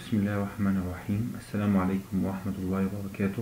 بسم الله الرحمن الرحيم السلام عليكم ورحمة الله وبركاته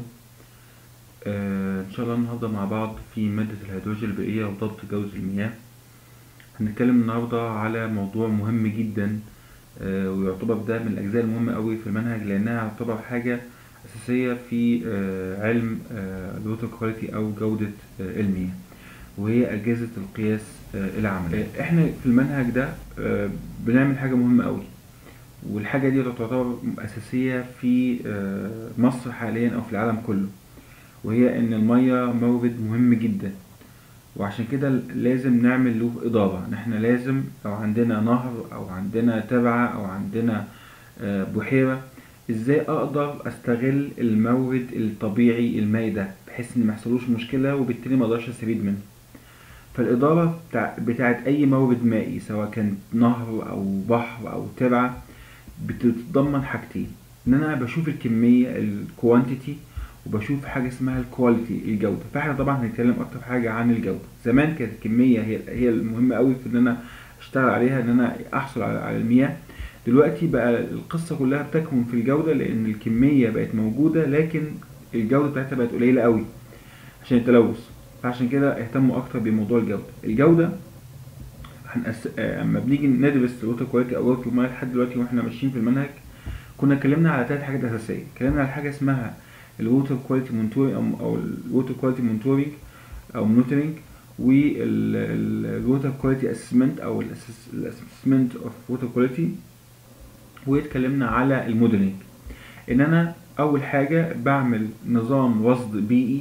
آه إن شاء الله النهاردة مع بعض في مادة الهيدروجين البيئية وضبط جودة المياه هنتكلم النهاردة على موضوع مهم جدا آه ويعتبر ده من الأجزاء المهمة أوي في المنهج لأنها تعتبر حاجة أساسية في آه علم الووتر كواليتي أو جودة آه المياه وهي أجهزة القياس آه العملي آه إحنا في المنهج ده آه بنعمل حاجة مهمة أوي والحاجة دي تعتبر أساسية في مصر حاليا أو في العالم كله وهي إن المية مورد مهم جدا وعشان كده لازم نعمل له إضافة إن إحنا لازم لو عندنا نهر أو عندنا تبعة أو عندنا بحيرة إزاي أقدر أستغل المورد الطبيعي المائي ده بحيث إن محصلوش مشكلة وبالتالي مقدرش أستفيد منه فالإدارة بتاع بتاعت أي مورد مائي سواء كان نهر أو بحر أو تبعة بتتضمن حاجتين ان انا بشوف الكميه الكوانتيتي وبشوف حاجه اسمها الكواليتي الجوده فاحنا طبعا هنتكلم اكتر حاجه عن الجوده زمان كانت الكميه هي هي المهمه قوي في ان انا اشتغل عليها ان انا احصل على المياه دلوقتي بقى القصه كلها بتكمن في الجوده لان الكميه بقت موجوده لكن الجوده بتاعتها بقت قليله قوي عشان التلوث فعشان كده اهتموا اكتر بموضوع الجوده الجوده هنقس... اما بنيجي ندرس الووتر كواليتي او جوده الميه لحد دلوقتي واحنا ماشيين في المنهج كنا اتكلمنا على ثلاث حاجات اساسيه اتكلمنا على حاجه اسمها الووتر كواليتي مونتورنج او الووتر كواليتي مونتورنج او مونيتورنج والووتر كواليتي اسسمنت او الاسسمنت اوف ووتر كواليتي واتكلمنا على الموديلنج ان انا اول حاجه بعمل نظام رصد بيئي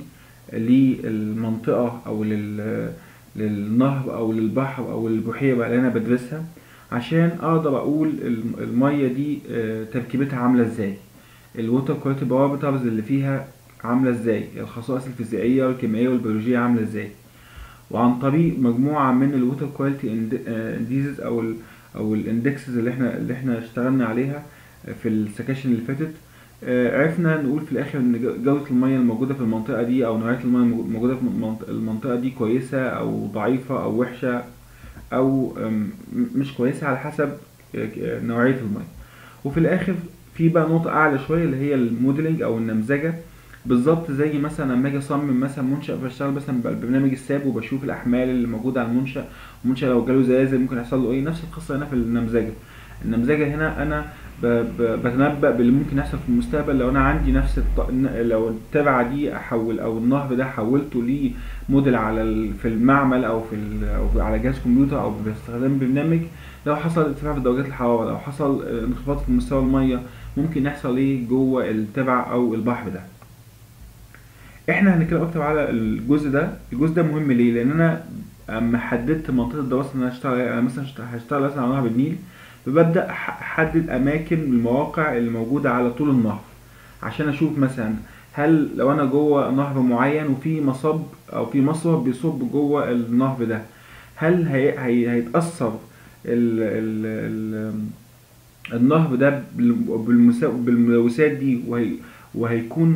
للمنطقه او لل للنهر او للبحر او البحيرة اللي انا بدرسها عشان اقدر اقول المية دي تركيبتها عاملة ازاي الووتر كواليتي بارامترز اللي فيها عاملة ازاي الخصائص الفيزيائية والكيميائية والبيولوجية عاملة ازاي وعن طريق مجموعة من الووتر كواليتي انديزز او ال او الاندكسز اللي احنا اللي احنا اشتغلنا عليها في السكاشن اللي فاتت عرفنا نقول في الاخر ان جودة المية الموجودة في المنطقة دي او نوعية المية الموجودة في المنطقة دي كويسة او ضعيفة او وحشة او مش كويسة على حسب نوعية المية وفي الاخر في بقى نقطة اعلى شوية اللي هي الموديلنج او النمذجة بالظبط زي مثلا لما اجي اصمم مثلا منشأ بشتغل مثلا ببرنامج الساب وبشوف الاحمال اللي موجودة على المنشأ المنشأ لو جاله زلازل ممكن يحصل له ايه نفس القصة هنا في النمذجة النمذجة هنا انا بتنبأ باللي ممكن يحصل في المستقبل لو انا عندي نفس الط... لو التبعة دي احول او النهر ده حولته لموديل على ال... في المعمل او في ال... او على جهاز كمبيوتر او باستخدام برنامج لو حصل ارتفاع في درجات الحرارة لو حصل انخفاض في مستوى المية ممكن يحصل ايه جوه التبع او البحر ده احنا هنتكلم اكتر على الجزء ده الجزء ده مهم ليه لان انا اما حددت منطقة الدراسة ان انا هشتغل انا مثلا هشتغل مثلا على نهر النيل فببدأ أحدد أماكن المواقع اللي موجودة على طول النهر عشان أشوف مثلا هل لو أنا جوه نهر معين وفي مصب أو في مصب بيصب جوه النهر ده هل هي هي هيتأثر ال ال ال النهر ده بالملوثات دي وهي وهيكون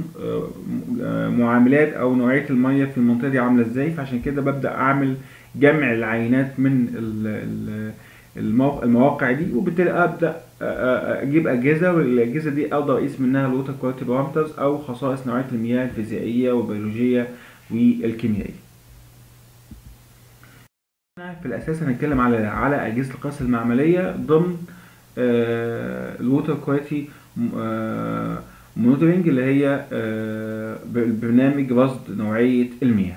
معاملات أو نوعية المية في المنطقة دي عاملة ازاي فعشان كده ببدأ أعمل جمع العينات من ال ال المواقع دي وبالتالي ابدا اجيب اجهزه والاجهزه دي اقدر اقيس منها الووتر كواليتي بارامترز او خصائص نوعيه المياه الفيزيائيه والبيولوجيه والكيميائيه في الاساس هنتكلم على على اجهزه القياس المعمليه ضمن الووتر كواليتي مونيتورنج اللي هي برنامج رصد نوعيه المياه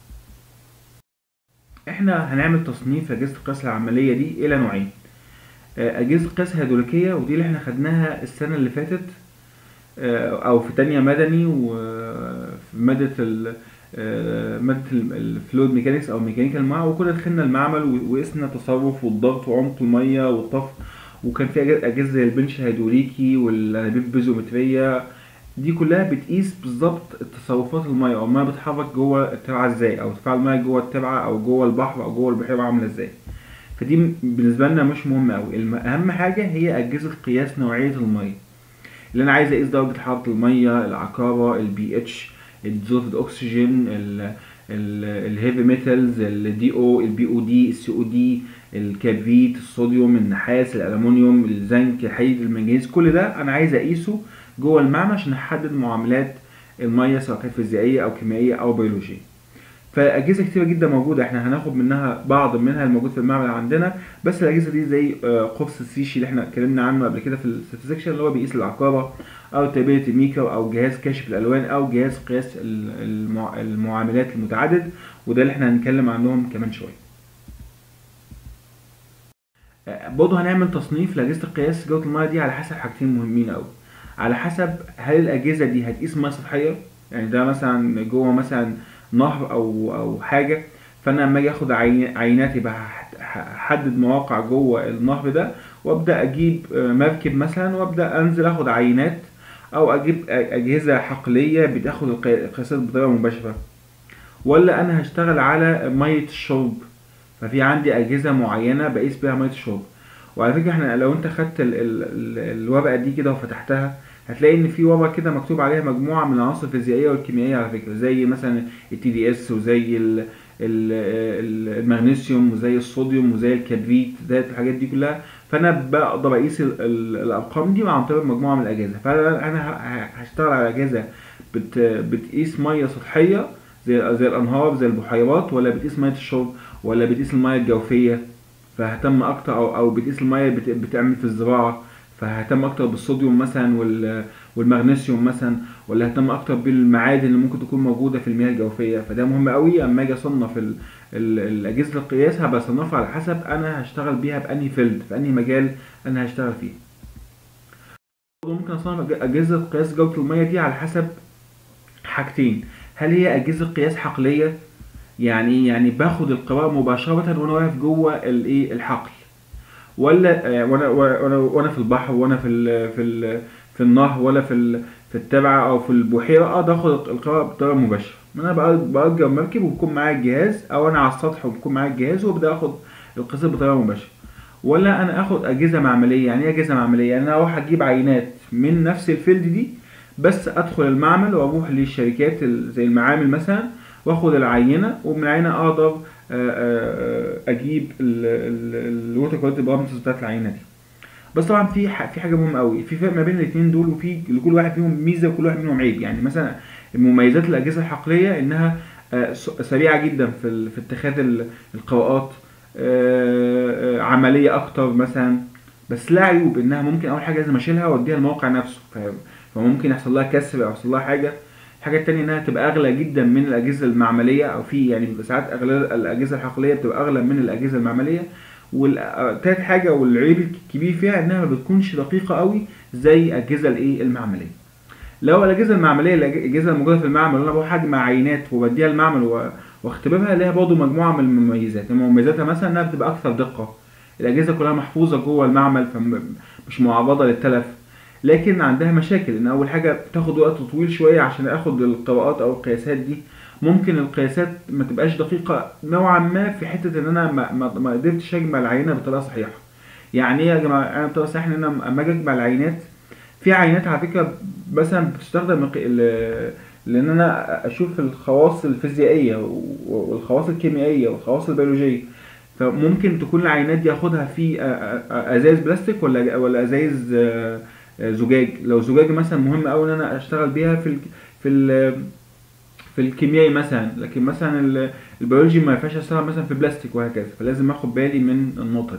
احنا هنعمل تصنيف اجهزه القياس العمليه دي الى نوعين اجهزه القياس الهيدروليكيه ودي اللي احنا خدناها السنه اللي فاتت او في تانية مدني وفي ماده ال ماده الفلويد ميكانكس او ميكانيكا الماء وكنا دخلنا المعمل وقسنا التصرف والضغط وعمق الميه والطفو وكان في اجهزه زي البنش الهيدروليكي والانابيب البيزومتريه دي كلها بتقيس بالظبط تصرفات الميه او الميه بتتحرك جوه الترعه ازاي او ارتفاع الميه جوه الترعه او جوه البحر او جوه البحيره عامله ازاي فدي بالنسبه لنا مش مهمه قوي اهم حاجه هي اجهزه قياس نوعيه الميه اللي انا عايز اقيس درجه حراره الميه العقاره البي اتش الديزولفد اكسجين الهيفي ميتالز الدي او البي او دي السي او دي الكبريت الصوديوم النحاس الالومنيوم الزنك الحديد المنجنيز كل ده انا عايز اقيسه جوه المعمل عشان احدد معاملات الميه سواء كانت فيزيائيه او كيميائيه او بيولوجيه فاجهزه كتيره جدا موجوده احنا هناخد منها بعض منها الموجود في المعمل عندنا بس الاجهزه دي زي قرص السيشي اللي احنا اتكلمنا عنه قبل كده في السكشن اللي هو بيقيس العقاره او تربيه الميكرو او جهاز كاشف الالوان او جهاز قياس المعاملات المتعدد وده اللي احنا هنتكلم عنهم كمان شويه برضه هنعمل تصنيف لاجهزه القياس جوده الميه دي على حسب حاجتين مهمين قوي على حسب هل الاجهزه دي هتقيس ميه سطحيه يعني ده مثلا جوه مثلا نهر او او حاجه فانا لما اجي اخد عينات يبقى هحدد مواقع جوه النهر ده وابدا اجيب مركب مثلا وابدا انزل اخد عينات او اجيب اجهزه حقليه بتاخد القياسات بطريقه مباشره ولا انا هشتغل على ميه الشرب ففي عندي اجهزه معينه بقيس بيها ميه الشرب وعلى فكره احنا لو انت خدت ال ال ال الورقه دي كده وفتحتها هتلاقي ان في ورقه كده مكتوب عليها مجموعه من العناصر الفيزيائيه والكيميائيه على فكره زي مثلا التي دي اس وزي ال ال المغنيسيوم وزي الصوديوم وزي الكبريت زي الحاجات دي كلها فانا بقدر اقيس الارقام دي عن طريق مجموعه من الاجهزه فانا هشتغل على اجهزه بت بتقيس ميه سطحيه زي زي الانهار زي البحيرات ولا بتقيس ميه الشرب ولا بتقيس الميه الجوفيه فههتم اكتر او او بتقيس الميه بت بتعمل في الزراعه فههتم اكتر بالصوديوم مثلا والمغنيسيوم مثلا ولا ههتم اكتر بالمعادن اللي ممكن تكون موجوده في المياه الجوفيه فده مهم قوي اما اجي اصنف الاجهزه القياس هبقى اصنفها على حسب انا هشتغل بيها بانهي فيلد في انهي مجال انا هشتغل فيه ممكن اصنف اجهزه قياس جوده الميه دي على حسب حاجتين هل هي اجهزه قياس حقليه يعني يعني باخد القراءه مباشره وانا واقف جوه الايه الحقل ولا وانا وانا وانا في البحر وانا في ال في ال في النهر ولا في في التبعه او في البحيره اقدر اخد القراءه بطريقه مباشره انا باجر مركب وبيكون معايا الجهاز او انا على السطح وبيكون معايا الجهاز وابدا اخد القياسات بطريقه مباشره ولا انا اخد اجهزه معمليه يعني ايه اجهزه معمليه يعني انا اروح اجيب عينات من نفس الفيلد دي بس ادخل المعمل واروح للشركات زي المعامل مثلا واخد العينه ومن العينه اقدر اجيب الووتر كواليتي بارامترز بتاعت العينه دي بس طبعا في في حاجه مهمه قوي في فرق ما بين الاثنين دول وفي لكل واحد فيهم ميزه وكل واحد منهم عيب يعني مثلا مميزات الاجهزه الحقليه انها سريعه جدا في في اتخاذ القراءات عمليه اكتر مثلا بس لها عيوب انها ممكن اول حاجه لازم اشيلها واوديها الموقع نفسه فممكن يحصل لها كسر او يحصل لها حاجه الحاجه التانية انها تبقى اغلى جدا من الاجهزه المعمليه او في يعني بيبقى ساعات اغلى الاجهزه الحقليه بتبقى اغلى من الاجهزه المعمليه والتالت حاجه والعيب الكبير فيها انها ما بتكونش دقيقه قوي زي اجهزه الايه المعمليه لو الاجهزه المعمليه الاجهزه الموجوده في المعمل وانا بروح اجمع عينات وبديها المعمل واختبرها ليها برضه مجموعه من المميزات مميزاتها مثلا انها بتبقى اكثر دقه الاجهزه كلها محفوظه جوه المعمل فمش معرضه للتلف لكن عندها مشاكل ان اول حاجه بتاخد وقت طويل شويه عشان اخد القراءات او القياسات دي ممكن القياسات ما تبقاش دقيقه نوعا ما في حته ان انا ما, ما, ما قدرتش اجمع العينه بطريقه صحيحه يعني ايه يا جماعه انا بطريقه صحيحه ان انا اما اجي اجمع العينات في عينات على فكره مثلا بتستخدم لان انا اشوف الخواص الفيزيائيه والخواص الكيميائيه والخواص البيولوجيه فممكن تكون العينات دي اخدها في ازايز بلاستيك ولا ولا ازايز زجاج لو زجاج مثلا مهم قوي ان انا اشتغل بيها في ال في ال في الكيميائي مثلا لكن مثلا البيولوجي ما ينفعش اشتغل مثلا في بلاستيك وهكذا فلازم اخد بالي من النقطه دي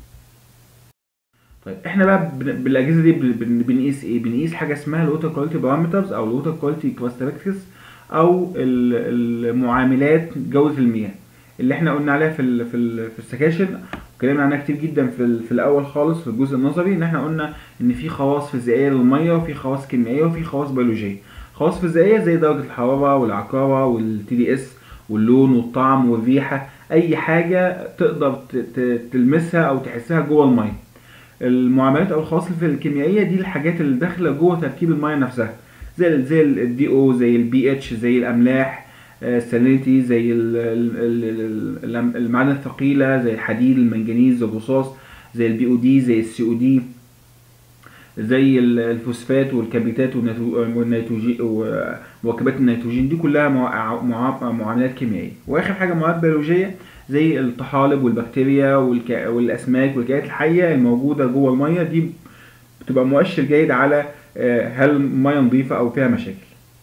طيب احنا بقى بالاجهزه دي بنقيس ايه بنقيس حاجه اسمها الووتر كواليتي بارامترز او الووتر كواليتي كاركترستكس او المعاملات جوده المياه اللي احنا قلنا عليها في ال في ال في السكاشن اتكلمنا عنها كتير جدا في, في الاول خالص في الجزء النظري ان احنا قلنا ان في خواص فيزيائيه للميه وفي خواص كيميائيه وفي خواص بيولوجيه خواص فيزيائيه زي درجه الحراره والعقاره والتي دي اس واللون والطعم والريحه اي حاجه تقدر تلمسها او تحسها جوه الميه المعاملات او الخواص الكيميائيه دي الحاجات اللي داخله جوه تركيب الميه نفسها زي زي الدي او زي البي اتش زي الاملاح السالينيتي زي المعادن الثقيله زي الحديد المنجنيز الرصاص زي البي او دي زي السي او دي زي ال- الفوسفات والكبريتات والنيترو- والنيتروجين ومركبات النيتروجين دي كلها مع- مع- معاملات كيميائيه واخر حاجه معاملات بيولوجيه زي الطحالب والبكتيريا والك... والاسماك والكائنات الحيه الموجوده جوه الميه دي بتبقى مؤشر جيد على آه، هل الميه نظيفه او فيها مشاكل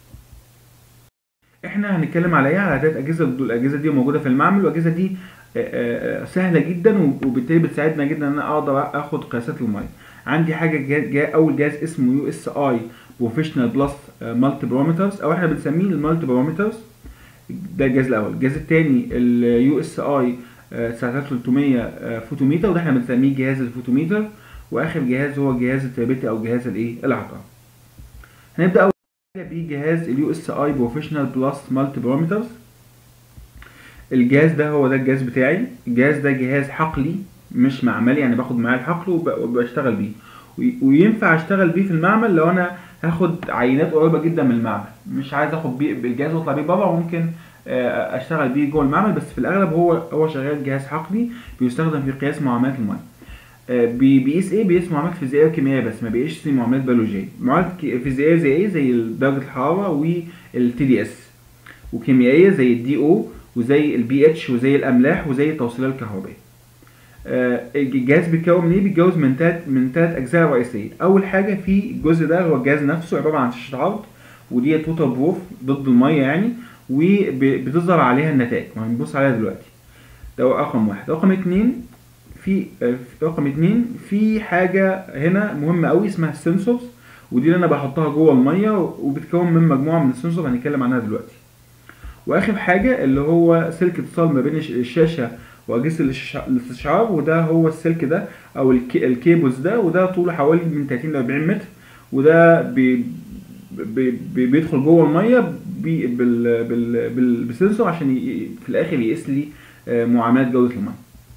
احنا هنتكلم على ايه على ثلاث اجهزه الاجهزه دي موجوده في المعمل والاجهزه دي آه، آه، آه، سهله جدا وبالتالي بتساعدنا جدا ان انا اقدر اخد قياسات الميه عندي حاجه جا جا اول جهاز اسمه يو اس اي بروفيشنال بلس مالتي بارامترز او احنا بنسميه المالتي بارامترز ده الجهاز الاول الجهاز الثاني اليو اس اي 9300 فوتوميتر وده احنا بنسميه جهاز الفوتوميتر واخر جهاز هو جهاز التربيتي او جهاز الايه العقار هنبدا اول حاجه بجهاز اليو اس اي بروفيشنال بلس مالتي بارامترز الجهاز ده هو ده الجهاز بتاعي الجهاز ده جهاز حقلي مش معملي يعني باخد معاه الحقل وب- وبشتغل بيه وي- وينفع اشتغل بيه في المعمل لو انا هاخد عينات قريبه جدا من المعمل مش عايز اخد بيه بالجهاز واطلع بيه بره وممكن آه، اشتغل بيه جوه المعمل بس في الاغلب هو هو شغال جهاز حقلي بيستخدم في قياس معاملات الميه آه، بي- بيقيس ايه بيقيس معاملات فيزيائيه وكيميائيه بس ما بيقيسش معاملات بيولوجيه معاملات كي- فيزيائيه زي ايه زي درجه الحراره والتي دي اس وكيميائيه زي الدي او وزي البي اتش وزي الاملاح وزي التوصيلات الكهربائيه آه، الجهاز بيتكون من ايه بيتجوز من تلات من تلات اجزاء رئيسيه اول حاجه في الجزء ده هو الجهاز نفسه عباره عن شاشه عرض ودي توتال بروف ضد الميه يعني وبتظهر عليها النتائج وهنبص عليها دلوقتي ده هو رقم واحد رقم اتنين في آه، في رقم اتنين في حاجه هنا مهمه قوي اسمها السنسورز ودي اللي انا بحطها جوه الميه وبتكون من مجموعه من السنسور هنتكلم عنها دلوقتي واخر حاجه اللي هو سلك اتصال ما بين الش- الشاشه واجهزه الاستشع- الاستشعار وده هو السلك ده او الكي- الكيبلز ده وده طوله حوالي من 30 ل 40 متر وده بي بي بي بيدخل جوه الميه بي بال بال بال بالسنسور عشان ي- في الاخر يقيس لي آه، معاملات جوده الميه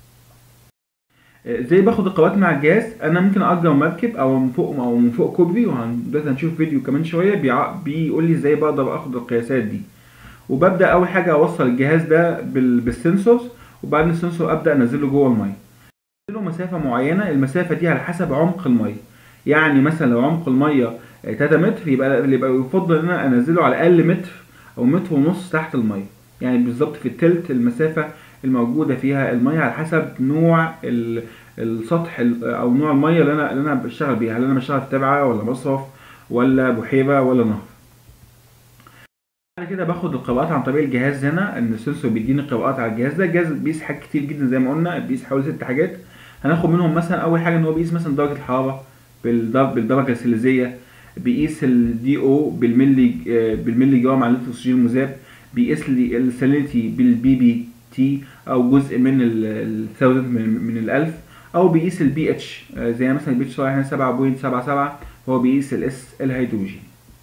آه، ازاي باخد القراءات مع الجهاز انا ممكن اجر مركب او من فوق او من فوق كوبري ودلوقتي هنشوف فيديو كمان شويه بيع- بيقول لي ازاي بقدر اخد القياسات دي وببدا اول حاجه اوصل الجهاز ده بال- بالسنسورز وبعدين السنسور ابدا انزله جوه الميه له مسافه معينه المسافه دي على حسب عمق الميه يعني مثلا لو عمق الميه 3 متر يبقى يبقى يفضل ان انا انزله على الاقل متر او متر ونص تحت الميه يعني بالظبط في التلت المسافه الموجوده فيها الميه على حسب نوع ال- السطح ال- او نوع الميه اللي انا اللي انا بشتغل بيها هل انا بشتغل في تبعه ولا مصرف ولا بحيره ولا نهر بعد كده باخد القراءات عن طريق الجهاز هنا ان السنسور بيديني قراءات على الجهاز ده الجهاز بيقيس حاجات كتير جدا زي ما قلنا بيقيس حوالي ست حاجات هناخد منهم مثلا اول حاجه ان هو بيقيس مثلا درجه الحراره بالدر- بالدرجه السليزيه بيقيس الدي او بالملي آه، بالملي جرام على لتر اكسجين المذاب بيقيس لي السالينيتي بالبي بي تي او جزء من الثاوزند من, من الالف او بيقيس البي اتش زي مثلا البي اتش هنا 7.77 هو بيقيس الاس الهيدروجين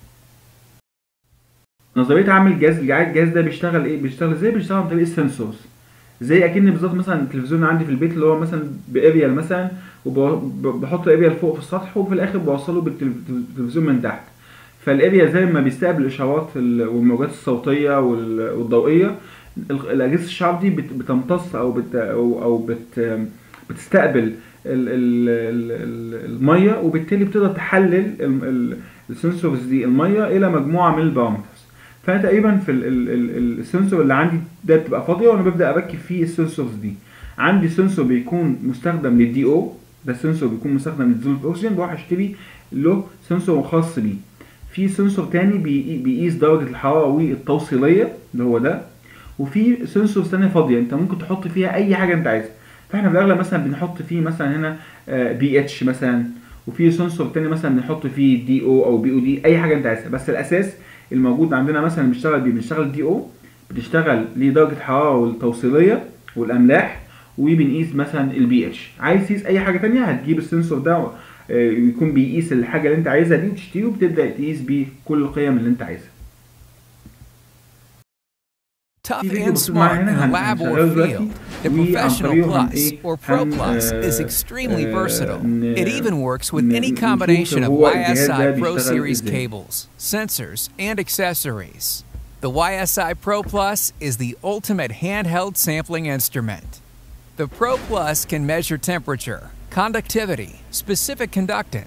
نظريه عمل الجهاز الجهاز ده بيشتغل ايه بيشتغل ازاي بيشتغل عن طريق السنسورز زي اكن بالظبط مثلا التلفزيون عندي في البيت اللي هو مثلا باريال مثلا وبحط اريال فوق في السطح وفي الاخر بوصله بالتلفزيون من تحت فالاريال زي ما بيستقبل الاشارات ال- والموجات الصوتيه وال- والضوئيه ال- الاجهزه الشعر دي بت- بتمتص او بت او أو بت بتستقبل ال- ال- ال- ال- الميه وبالتالي بتقدر تحلل ال- ال- السنسورز دي الميه الى مجموعه من البارامترز فانا تقريبا في ال ال ال السنسور اللي عندي ده بتبقى فاضيه وانا ببدا اركب فيه السنسورز دي عندي سنسور بيكون مستخدم للدي او ده السنسور بيكون مستخدم للزول اوكسجين بروح اشتري له سنسور خاص بيه في سنسور تاني بي- بيقيس درجه الحراره والتوصيليه اللي هو ده وفي سنسور تانية فاضيه انت ممكن تحط فيها اي حاجه انت عايزها فاحنا في الاغلب مثلا بنحط فيه مثلا هنا بي اتش مثلا وفي سنسور تاني مثلا بنحط فيه دي او او بي او دي اي حاجه انت عايزها بس الاساس الموجود عندنا مثلا بنشتغل بيه بنشتغل دي او بنشتغل لدرجه الحراره والتوصيليه والاملاح وبنقيس مثلا البي اتش عايز تقيس اي حاجه تانية هتجيب السنسور ده آه، يكون بيقيس الحاجه اللي انت عايزها دي وتشتريه وبتبدا تقيس بيه كل القيم اللي انت عايزها Tough في فيديو and بصير معايا smart in هنا the lab هنشغله or دلوقتي field, the وعن Professional طريقه هن Plus ايه or Pro هن Plus is آه، extremely آه، versatile. ن- It even works with ن- any نشوف combination of هو الجهاز ده YSI Pro بيشتغل Series ازاي. cables, sensors, and accessories. The YSI Pro Plus is the ultimate handheld sampling instrument. The Pro Plus can measure temperature, conductivity, specific conductance,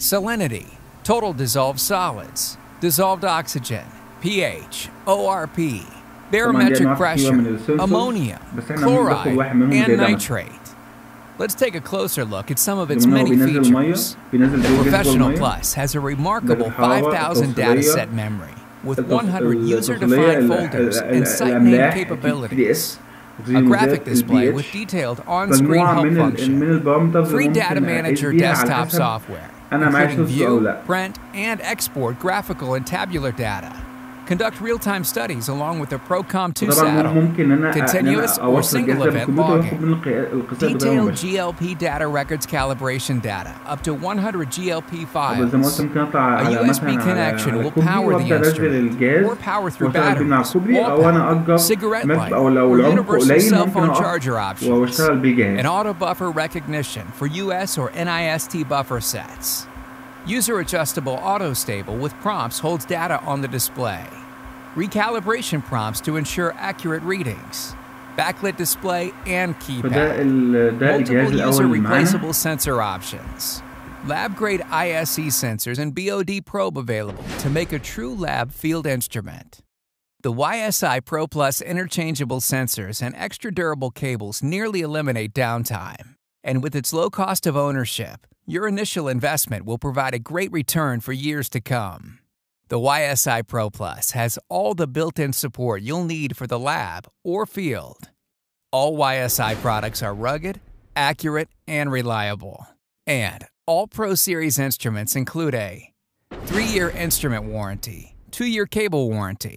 salinity, total dissolved solids, dissolved oxygen, pH, ORP, barometric أنواع كتيرة pressure, من السنسورز، ammonium, بس إحنا بناخد chloride, واحد منهم and زي ده مثلا. nitrate. Let's take a closer look at some of its زي ما هو many بينزل المية features. بينزل The جوه جسم Professional المية Plus has a remarkable الحرارة 5,000 data التوصيلية set memory with التص- 100 التوصيلية، user-defined ال- folders ال- and site name الأملاح capabilities. A أكسجين graphic الغاز، display ال with pH. detailed on-screen مجموعة help من ال- function. من البارامترز Free اللي data ممكن أقيس manager بيها على desktop حسب software, أنا معايا including سوفت أو view, لا. print, and export graphical and tabular data. Conduct real-time studies along with the Procom 2 طبعا saddle. ممكن ان انا ان Continuous انا or اوصل single الجهاز ده event بالكمبيوتر logging. واخد من القيا- القياسات بطريقه Detailed مباشره GLP data records calibration data, up to 100 GLP طب زي ما قلت files. ممكن اطلع A على USB مثلا على connection على will الكوبري power the وابدا انزل instrument الجهاز or power through واشتغل بيه من على batteries, الكوبري wall او انا power, اجر cigarette مركب light, او لو or العمق universal قليل cell ممكن phone اقف charger options, واشتغل بيه and جهاز auto buffer recognition for US or NIST buffer sets. User adjustable auto stable with prompts holds data on the display. Recalibration prompts to ensure accurate readings. Backlit display and فده keypad. ال... ده الجهاز Multiple user الاول اللي معانا replaceable sensor options. Lab grade ISE sensors and BOD probe available to make a true lab field instrument. The YSI Pro Plus interchangeable sensors and extra durable cables nearly eliminate downtime. And with its low cost of ownership, your initial investment will provide a great return for years to come. The YSI Pro Plus has all the built in support you'll need for the lab or field. All YSI products are rugged, accurate, and reliable. And all Pro Series instruments include a three year instrument warranty, two year cable warranty,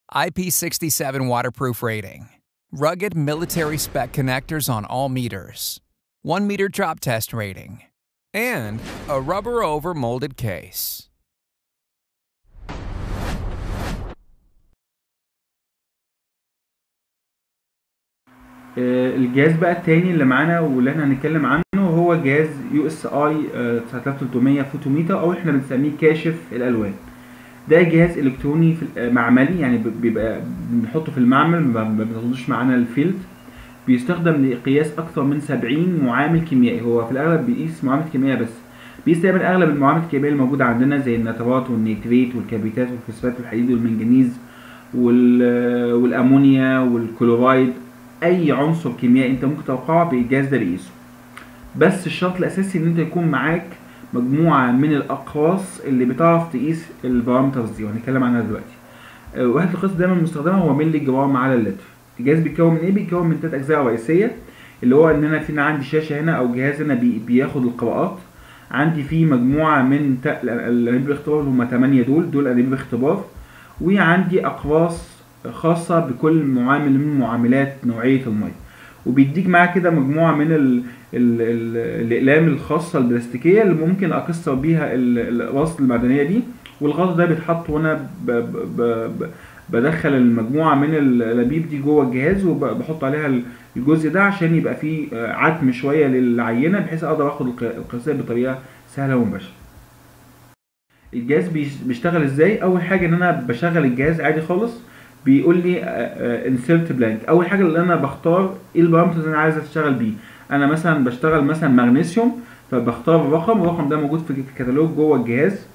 IP67 waterproof rating, rugged military spec connectors on all meters, one meter drop test rating, and a rubber over molded case. آه، الجهاز بقى التاني اللي معانا واللي احنا هنتكلم عنه هو جهاز يو اس اي 9300 فوتوميتر او احنا بنسميه كاشف الالوان ده جهاز الكتروني في ال- آه، معملي يعني ب- بيبقى بنحطه في المعمل ما ما بناخدوش معانا الفيلد بيستخدم لقياس اكثر من 70 معامل كيميائي هو في الاغلب بيقيس معامل كيميائيه بس بيستعمل اغلب المعامل الكيميائيه الموجوده عندنا زي النترات والنيتريت والكبريتات والفوسفات والحديد والمنجنيز وال- والامونيا والكلورايد اي عنصر كيميائي انت ممكن تتوقعه بالجهاز ده بيقيسه بس الشرط الاساسي ان انت يكون معاك مجموعه من الاقراص اللي بتعرف تقيس البارامترز دي وهنتكلم عنها دلوقتي آه، وحده القياس دايما المستخدمه هو ملي جرام على اللتر الجهاز بيتكون من ايه بيتكون من ثلاث اجزاء رئيسيه اللي هو ان انا في عندي شاشه هنا او جهاز هنا بي بياخد القراءات عندي فيه مجموعه من تا- الانابيب الاختبار اللي هم 8 دول دول انابيب اختبار وعندي اقراص خاصه بكل معامل من معاملات نوعيه الميه وبيديك معاه كده مجموعه من ال ال ال الاقلام الخاصه البلاستيكيه اللي ممكن اكسر بيها ال- الاقراص المعدنيه دي والغطا ده بيتحط وانا ب ب ب ب بدخل المجموعه من الانابيب دي جوه الجهاز وبحط عليها ال- الجزء ده عشان يبقى فيه آه، عتم شويه للعينه بحيث اقدر اخد الق- القياسات بطريقه سهله ومباشره الجهاز بيش- بيشتغل ازاي اول حاجه ان انا بشغل الجهاز عادي خالص بيقول لي انسيرت بلانك اول حاجه اللي انا بختار ايه البارامترز اللي انا عايز اشتغل بيه انا مثلا بشتغل مثلا مغنيسيوم فبختار رقم الرقم ده موجود في الكتالوج جوه الجهاز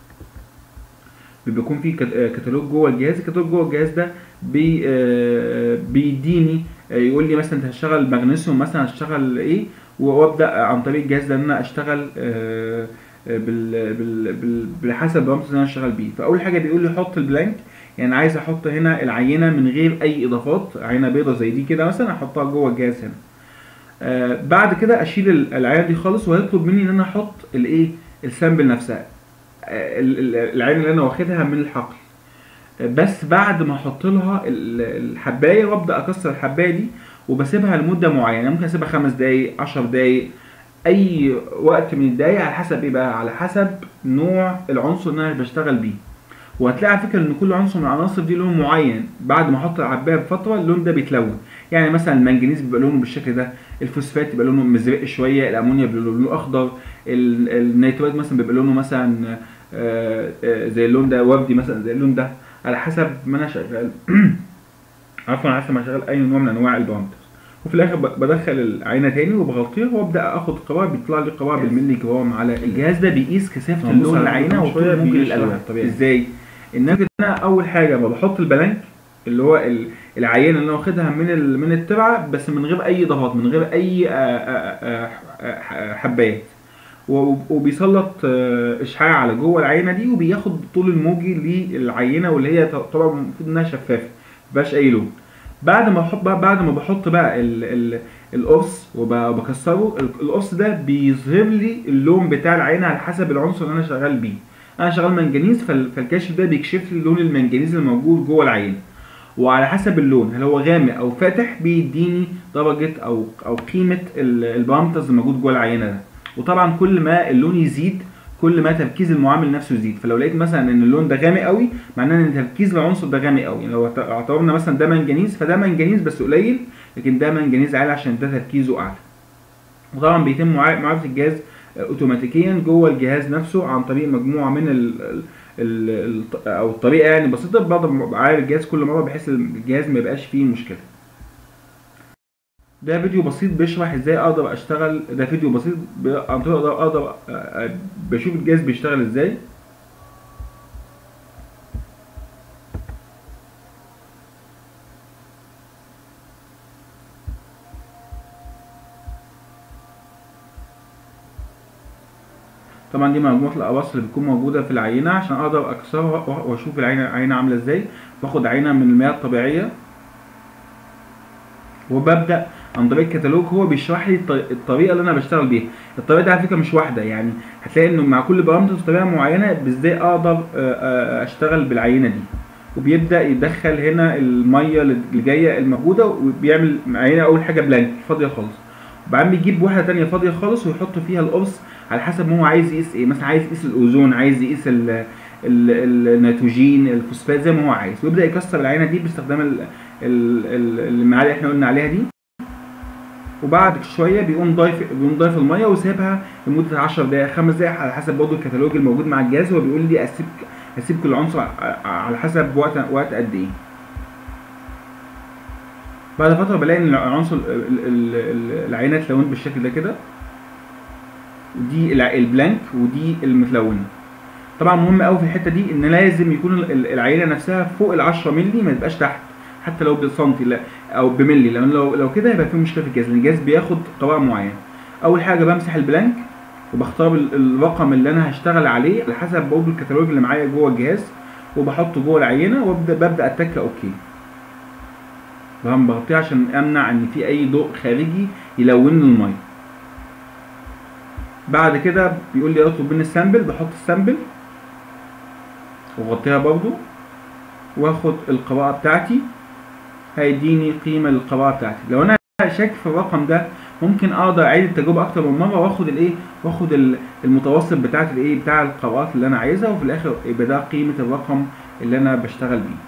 بيكون في كت- آه، كتالوج جوه الجهاز الكتالوج جوه الجهاز ده بي آه، بيديني آه، يقول لي مثلا انت هتشتغل مغنيسيوم مثلا هتشتغل ايه وابدا عن طريق الجهاز ده ان انا اشتغل آه، آه، بال بال بال بحسب البارامترز اللي انا اشتغل بيه فاول حاجه بيقول لي حط البلانك يعني عايز احط هنا العينه من غير اي اضافات عينه بيضه زي دي كده مثلا احطها جوه الجهاز هنا آه بعد كده اشيل ال- العينه دي خالص وهيطلب مني ان انا احط الايه السامبل نفسها آه ال- ال- العينه اللي انا واخدها من الحقل آه، بس بعد ما احط لها ال- الحبايه وابدا اكسر الحبايه دي وبسيبها لمده معينه ممكن اسيبها خمس دقايق عشر دقايق اي وقت من الدقايق على حسب ايه بقى على حسب نوع العنصر اللي انا بشتغل بيه وهتلاقي على فكره ان كل عنصر من العناصر دي لون معين بعد ما احط العبايه بفتره اللون ده بيتلون يعني مثلا المنجنيز بيبقى لونه بالشكل ده الفوسفات يبقى لونه مزرق شويه الامونيا بيبقى لونه اخضر ال- النيترويت مثلا بيبقى لونه مثلا آه، آه، زي اللون ده وردي مثلا زي اللون ده على حسب ما انا شغال عفوا على حسب ما انا شغال اي نوع من انواع البارامترز وفي الاخر ب- بدخل العينه تاني وبغطيها وابدا اخد القباء بيطلع لي قباء بالملي جرام على الجهاز ده بيقيس كثافه هنبص اللون على العينه كمان وطول شوية موجي بيشرح الالوان الطبيعي. ازاي ان انا أنا اول حاجه ما بحط البلانك اللي هو ال- العينه اللي انا واخدها من ال- من التبعه بس من غير اي ضغط من غير اي آه، آه، آه، آه، حبايات و- وبيسلط آه، اشعاع على جوه العينه دي وبياخد طول الموجي للعينه واللي هي ط- طبعا المفروض انها شفافه مفيهاش اي لون بعد ما احط بقى بعد ما بحط بقى ال ال القرص وبكسره ال- القرص ده بيظهر لي اللون بتاع العينه على حسب العنصر اللي انا شغال بيه انا شغال منجنيز فال- فالكشف ده بيكشف لي لون المنجنيز الموجود جوه العينه وعلى حسب اللون هل هو غامق او فاتح بيديني درجه او او قيمه ال- البارامترز الموجود جوه العينه ده وطبعا كل ما اللون يزيد كل ما تركيز المعامل نفسه يزيد فلو لقيت مثلا ان اللون ده غامق قوي معناه ان تركيز العنصر ده غامق قوي يعني لو اعت- اعتبرنا مثلا ده منجنيز فده منجنيز بس قليل لكن ده منجنيز عالي عشان ده تركيزه اعلى وطبعا بيتم معا- معالجه الجهاز اوتوماتيكيا جوه الجهاز نفسه عن طريق مجموعه من ال ال ال ال او الطريقه يعني بسيطه بقدر بعالج الجهاز كل مره بحيث الجهاز ما يبقاش فيه مشكله ده فيديو بسيط بيشرح ازاي اقدر اشتغل ده فيديو بسيط ب- عن طريق اقدر اقدر أ- أ- بشوف الجهاز بيشتغل ازاي طبعا دي مجموعه الاقراص اللي بتكون موجوده في العينه عشان اقدر اكسرها وأ- واشوف العينه العينه عامله ازاي باخد عينه من المياه الطبيعيه وببدا عن طريق الكتالوج هو بيشرح لي الط- الطريقه اللي انا بشتغل بيها الطريقه دي على فكره مش واحده يعني هتلاقي انه مع كل بارامترز طريقه معينه بازاي اقدر آه، آه، اشتغل بالعينه دي وبيبدا يدخل هنا الميه اللي جايه الموجوده وبيعمل عينه اول حاجه بلانك فاضيه خالص وبعدين بيجيب واحده تانية فاضيه خالص ويحط فيها القرص على حسب ما هو عايز يقيس ايه مثلا عايز يقيس الاوزون عايز يقيس ال- ال- النيتروجين الفوسفات زي ما هو عايز ويبدا يكسر العينه دي باستخدام ال- ال- ال- المعادن اللي احنا قلنا عليها دي وبعد شويه بيقوم ضايف بيقوم ضايف الميه وسيبها لمده 10 دقائق 5 دقائق على حسب برضه الكتالوج الموجود مع الجهاز هو بيقول لي اسيب اسيب كل عنصر ع- على حسب وقت وقت قد ايه بعد فتره بلاقي ان العنصر ال- ال- ال- العينه اتلونت بالشكل ده كده ودي الع- البلانك ودي المتلونه طبعا مهم قوي في الحته دي ان لازم يكون ال- ال- العينه نفسها فوق ال 10 مللي ما تبقاش تحت حتى لو بسنتي لا او بملي لان لو لو كده يبقى في مشكله في الجهاز لان الجهاز بياخد قراءه معينه اول حاجه بمسح البلانك وبختار ال- الرقم اللي انا هشتغل عليه على حسب برضه الكتالوج اللي معايا جوه الجهاز وبحطه جوه العينه وابدا ببدا اتك اوكي طبعا بغطيه عشان امنع ان في اي ضوء خارجي يلون لي الميه بعد كده بيقول لي اطلب مني السامبل بحط السامبل واغطيها برضو واخد القراءة بتاعتي هيديني قيمة للقراءة بتاعتي لو انا شاك في الرقم ده ممكن اقدر اعيد التجربة اكتر من مرة واخد الايه واخد ال- المتوسط بتاعت الايه بتاع القراءات اللي انا عايزها وفي الاخر يبقى ده قيمة الرقم اللي انا بشتغل بيه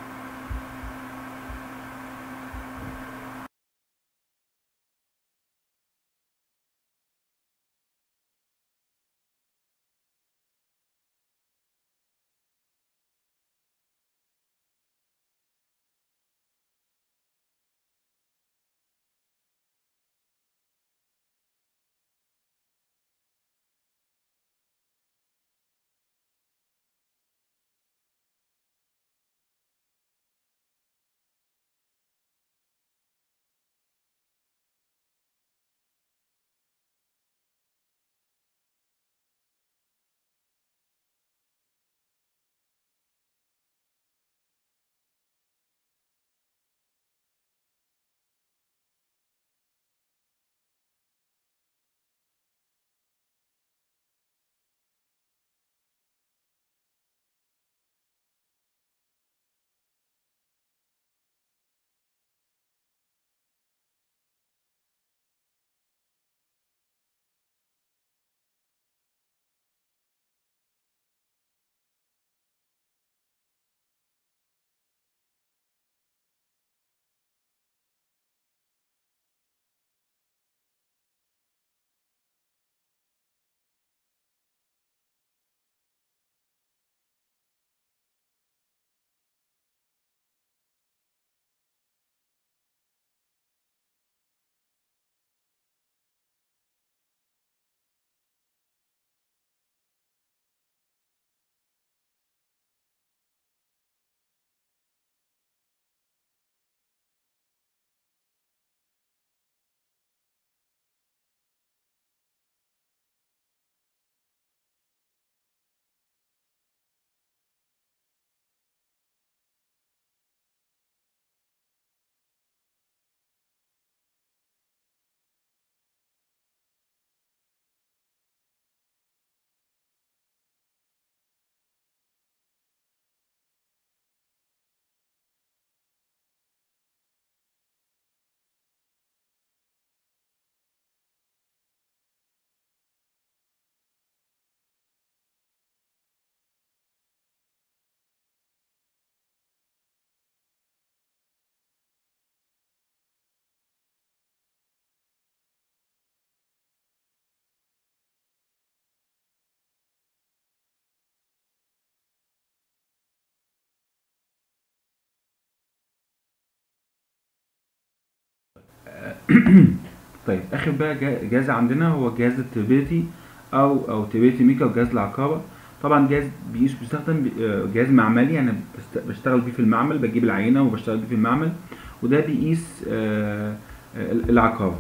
طيب اخر بقى جا- جهاز عندنا هو جهاز التربيتي او او تربيتي ميكا وجهاز العقارة طبعا جهاز بيش بيستخدم ب- آه، جهاز معملي يعني بست- بشتغل بيه في المعمل بجيب العينة وبشتغل بيه في المعمل وده بيقيس آه، آه، العقارة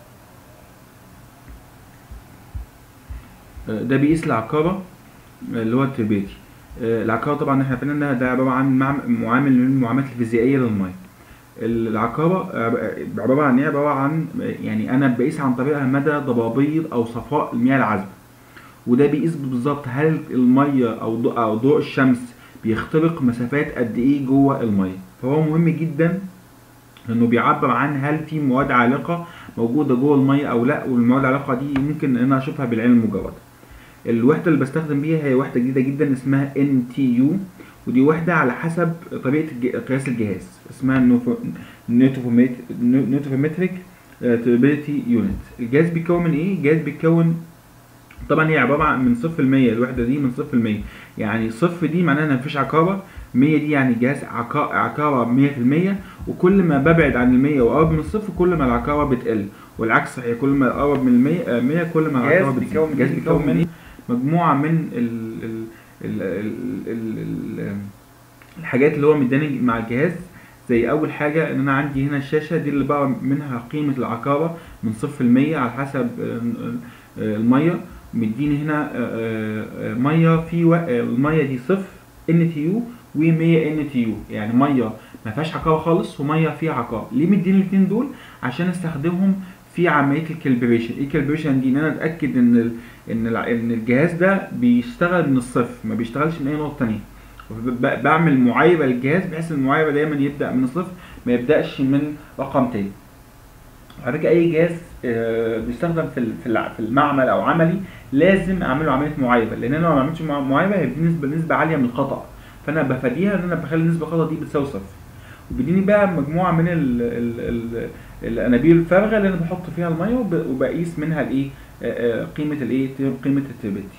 آه، ده بيقيس العقارة آه، اللي هو التربيتي آه، العقارة طبعا احنا عارفين انها ده عبارة عن معم- معامل من المعاملات الفيزيائية للمية العقارة عب- عبارة عن ايه عبارة عن يعني انا بقيس عن طريقها مدى ضبابية او صفاء المياه العذبة وده بيقيس بالظبط هل المية او ضوء او ضوء الشمس بيخترق مسافات قد ايه جوه المية فهو مهم جدا انه بيعبر عن هل في مواد عالقة موجودة جوه المية او لا والمواد العالقة دي ممكن ان انا اشوفها بالعين المجردة الوحدة اللي بستخدم بيها هي وحدة جديدة جدا اسمها NTU ودي وحدة على حسب طريقة الج- قياس الجهاز اسمها نوتوفومتريك تربيتي يونت الجهاز بيتكون من ايه؟ الجهاز بيتكون طبعا هي عبارة عن من صفر المية الوحدة دي من صفر المية يعني صفر دي معناها ان مفيش عقارة مية دي يعني جهاز عقا- عقارة مية في المية وكل ما ببعد عن المية وأقرب من الصفر كل ما العقارة بتقل والعكس صحيح كل ما أقرب من المية آه، مية كل ما جهاز العقارة بتزيد بيكون- الجهاز بيكون بيكون من من مجموعة من ال ال ال ال ال ال الحاجات اللي هو مداني مع الجهاز زي أول حاجة إن أنا عندي هنا الشاشة دي اللي بقى منها قيمة العقارة من صفر المية على حسب آه، آه، المية مديني هنا آه، آه، مية في و- آه، المية دي صفر ان تي يو و100 ان تي يو يعني مية ما فيهاش عقارة خالص ومية فيها عقارة ليه مديني الاتنين دول عشان استخدمهم في عملية الكالبريشن ايه الكالبريشن دي ان انا اتاكد ان ال ان الع- ان الجهاز ده بيشتغل من الصفر ما بيشتغلش من اي نقطة تانية وب- بعمل معايرة للجهاز بحيث ان المعايرة دايما يبدأ من الصفر ما يبدأش من رقم تاني على فكرة أي جهاز آه، بيستخدم في ال- في الع- في المعمل أو عملي لازم أعمل له عملية معايرة لأن أنا لو ما عملتش مع- معايرة هيبقى نسبة نسبة عالية من الخطأ فأنا بفاديها إن أنا بخلي نسبة الخطأ دي بتساوي صفر وبيديني بقى مجموعة من ال ال ال الأنابيب الفارغة اللي أنا بحط فيها المية وب- وبقيس منها الإيه آه، آه، قيمة الإيه قيمة التربيتي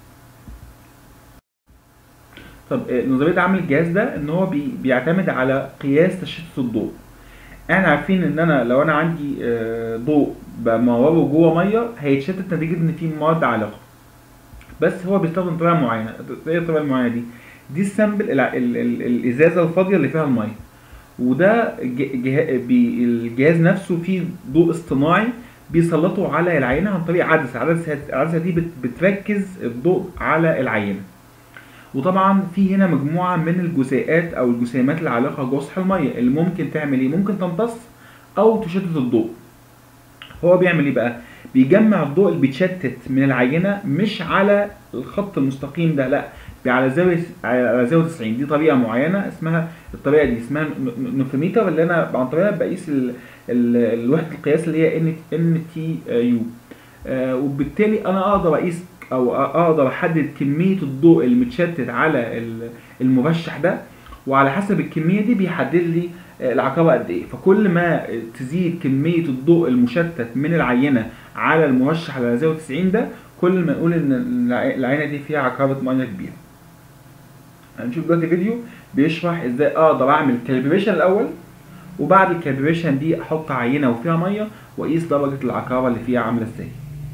طب آه، نظرية عمل الجهاز ده إن هو بي بيعتمد على قياس تشتت الضوء احنا عارفين ان انا لو انا عندي آه، ضوء بموره جوه ميه هيتشتت نتيجه ان في مواد عالقه بس هو بيستخدم طريقه معينه ايه الطريقه المعينه دي دي السامبل الع- ال- ال- الازازه الفاضيه اللي فيها الميه وده ج- جه- بي- الجهاز نفسه فيه ضوء اصطناعي بيسلطه على العينه عن طريق عدسه العدسه العدسه دي بت- بتركز الضوء على العينه وطبعا في هنا مجموعة من الجزيئات أو الجسيمات العالقة جوه سطح المية اللي ممكن تعمل إيه؟ ممكن تمتص أو تشتت الضوء. هو بيعمل إيه بقى؟ بيجمع الضوء اللي بيتشتت من العينة مش على الخط المستقيم ده لأ على زاوية على زاوية 90 دي طريقة معينة اسمها الطريقة دي اسمها نوفيميتر اللي أنا عن طريقها بقيس ال- ال- الوحدة القياس اللي هي ان ان تي يو وبالتالي أنا أقدر أقيس او اقدر احدد كميه الضوء المتشتت على ال- المرشح ده وعلى حسب الكميه دي بيحدد لي آه، العقارة قد ايه فكل ما تزيد كميه الضوء المشتت من العينه على المرشح على زاويه 90 ده كل ما نقول ان الع- العينه دي فيها عقارة ميه كبيره هنشوف دلوقتي فيديو بيشرح ازاي اقدر اعمل كالبريشن الاول وبعد الكالبريشن دي احط عينه وفيها ميه واقيس درجه العقارة اللي فيها عامله ازاي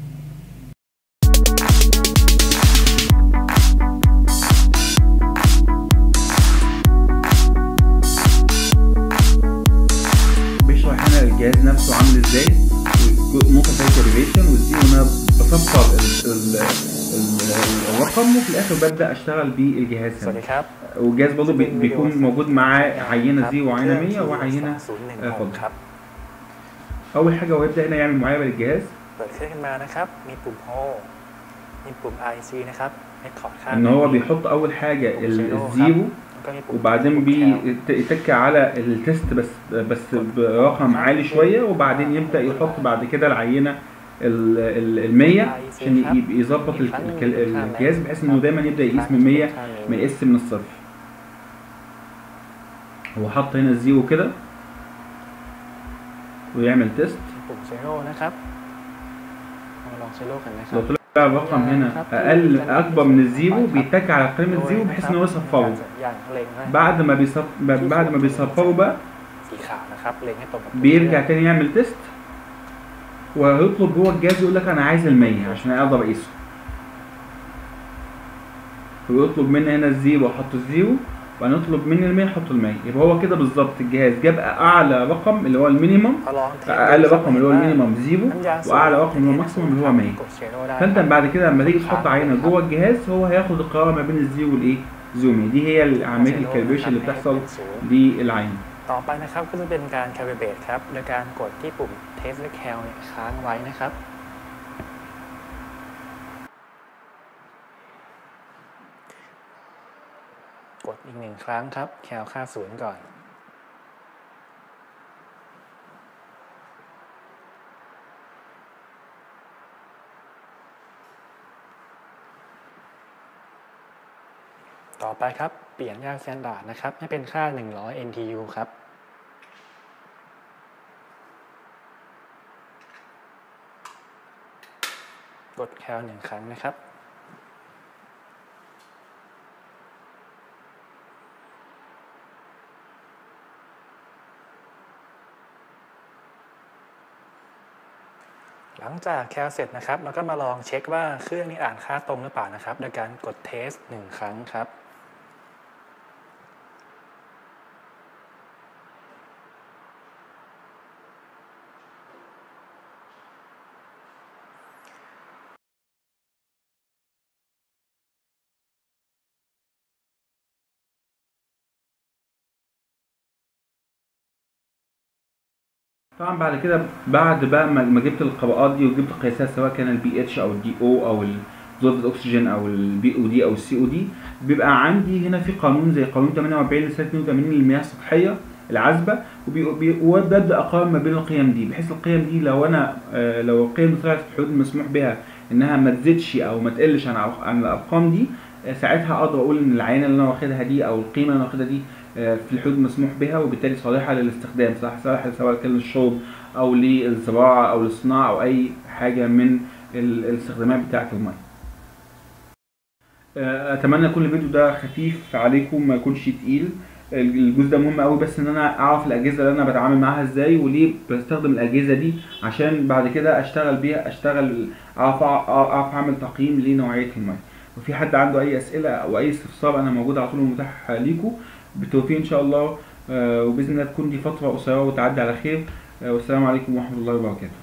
بيشرح هنا الجهاز نفسه عامل ازاي نقطة زي كاليبريشن وازاي انا بصفر ال- ال- ال- الرقم وفي الاخر ببدأ اشتغل بالجهاز สวัส هنا ดีครับ والجهاز برضه بي- بيكون موجود معاه عينة زي ครับ وعينة 100 เครื่อง وعينة ที่ آه، 201 فضي ครับ اول حاجة هو يبدأ هنا يعمل معايرة للجهاز เปิดเครื่องขึ้นมานะครับ มีปุ่ม Home มีปุ่ม IC นะครับ ให้ถอดข้าง ان هو بيحط اول حاجة ال- الزيرو แล้วก็มีปุ่ม وبعدين ปุ่ม Cal بيتك على التست بس بس برقم عالي شوية وبعدين يبدأ يحط بعد كده العينة ال ال- المية عشان يبقى يظبط ال- ال- الجهاز بحيث انه دايما يبدأ يقيس من 100 ما يقيس من الصفر هو حط هنا الزيرو كده ويعمل تيست ปุ่ม Zero นะครับมาลอง Zero กันนะครั لو บ طلع الرقم هنا اقل اكبر من الزيرو بيتك على قيمة زيرو بحيث ان هو يصفره อย่างเล็งให้ بعد ما بيصف بعد ما بيصفره بقى สีขาวนะครับ เล็งให้ตรงกับ بيرجع تاني يعمل تيست وهيطلب جوه الجهاز يقول لك انا عايز ال100 عشان اقدر اقيسه ويطلب مني هنا الزيرو احط الزيرو وهنطلب مني ال100 احط ال100 يبقى هو كده بالظبط الجهاز جاب اعلى رقم اللي هو المينيمم พอลองเทส اقل رقم اللي هو المينيمم زيرو น้ำยาสูตร واعلى رقم اللي هو الماكسيمم اللي هو 100 กดเชโนได้ فانت بعد كده لما تيجي تحط عينه جوه الجهاز هو هياخد القرار ما بين الزيرو والايه زيرو 100 دي هي عمليه الكالبريشن اللي بتحصل للعين ต่อไปนะครับก็จะเป็นการ calibrate ครับโดยการกดที่ปุ่ม test และ cal เนี่ยค้างไว้นะครับ กดอีกหนึ่งครั้งครับ cal ค่าศูนย์ก่อน ต่อไปครับ เปลี่ยนยากสแตนดาร์ดนะครับ ให้เป็นค่า 100 NTU ครับ กดแคลหนึ่งครั้งนะครับ หลังจากแคลเสร็จนะครับ เราก็มาลองเช็คว่าเครื่องนี้อ่านค่าตรงหรือเปล่านะครับ โดยการกดเทสหนึ่งครั้งครับ طبعا بعد كده بعد بقى ما ما جبت القراءات دي وجبت قياسات سواء كان البي اتش او الدي او او ظروف الاكسجين او البي او دي او السي او دي بيبقى عندي هنا في قانون زي قانون 48 لسنه 82 للمياه السطحيه العذبه وبي- بي- وببدا اقارن ما بين القيم دي بحيث القيم دي لو انا آه، لو القيم دي طلعت في الحدود المسموح بها انها ما تزيدش او ما تقلش عن عن الارقام دي آه، ساعتها اقدر اقول ان العينه اللي انا واخدها دي او القيمه اللي انا واخدها دي آه، في الحدود المسموح بها وبالتالي صالحه للاستخدام صح صالحه سواء كان للشرب او للزراعه او للصناعه او اي حاجه من ال- الاستخدامات بتاعه الميه آه، اتمنى يكون الفيديو ده خفيف عليكم ما يكونش تقيل الجزء ده مهم قوي بس ان انا اعرف الاجهزه اللي انا بتعامل معاها ازاي وليه بستخدم الاجهزه دي عشان بعد كده اشتغل بيها اشتغل اعرف أع- اعرف اعمل تقييم لنوعيه الميه وفي حد عنده اي اسئله او اي استفسار انا موجود على طول متاح ليكم بالتوفيق ان شاء الله آه، وباذن الله تكون دي فتره قصيره وتعدي على خير آه، والسلام عليكم ورحمه الله وبركاته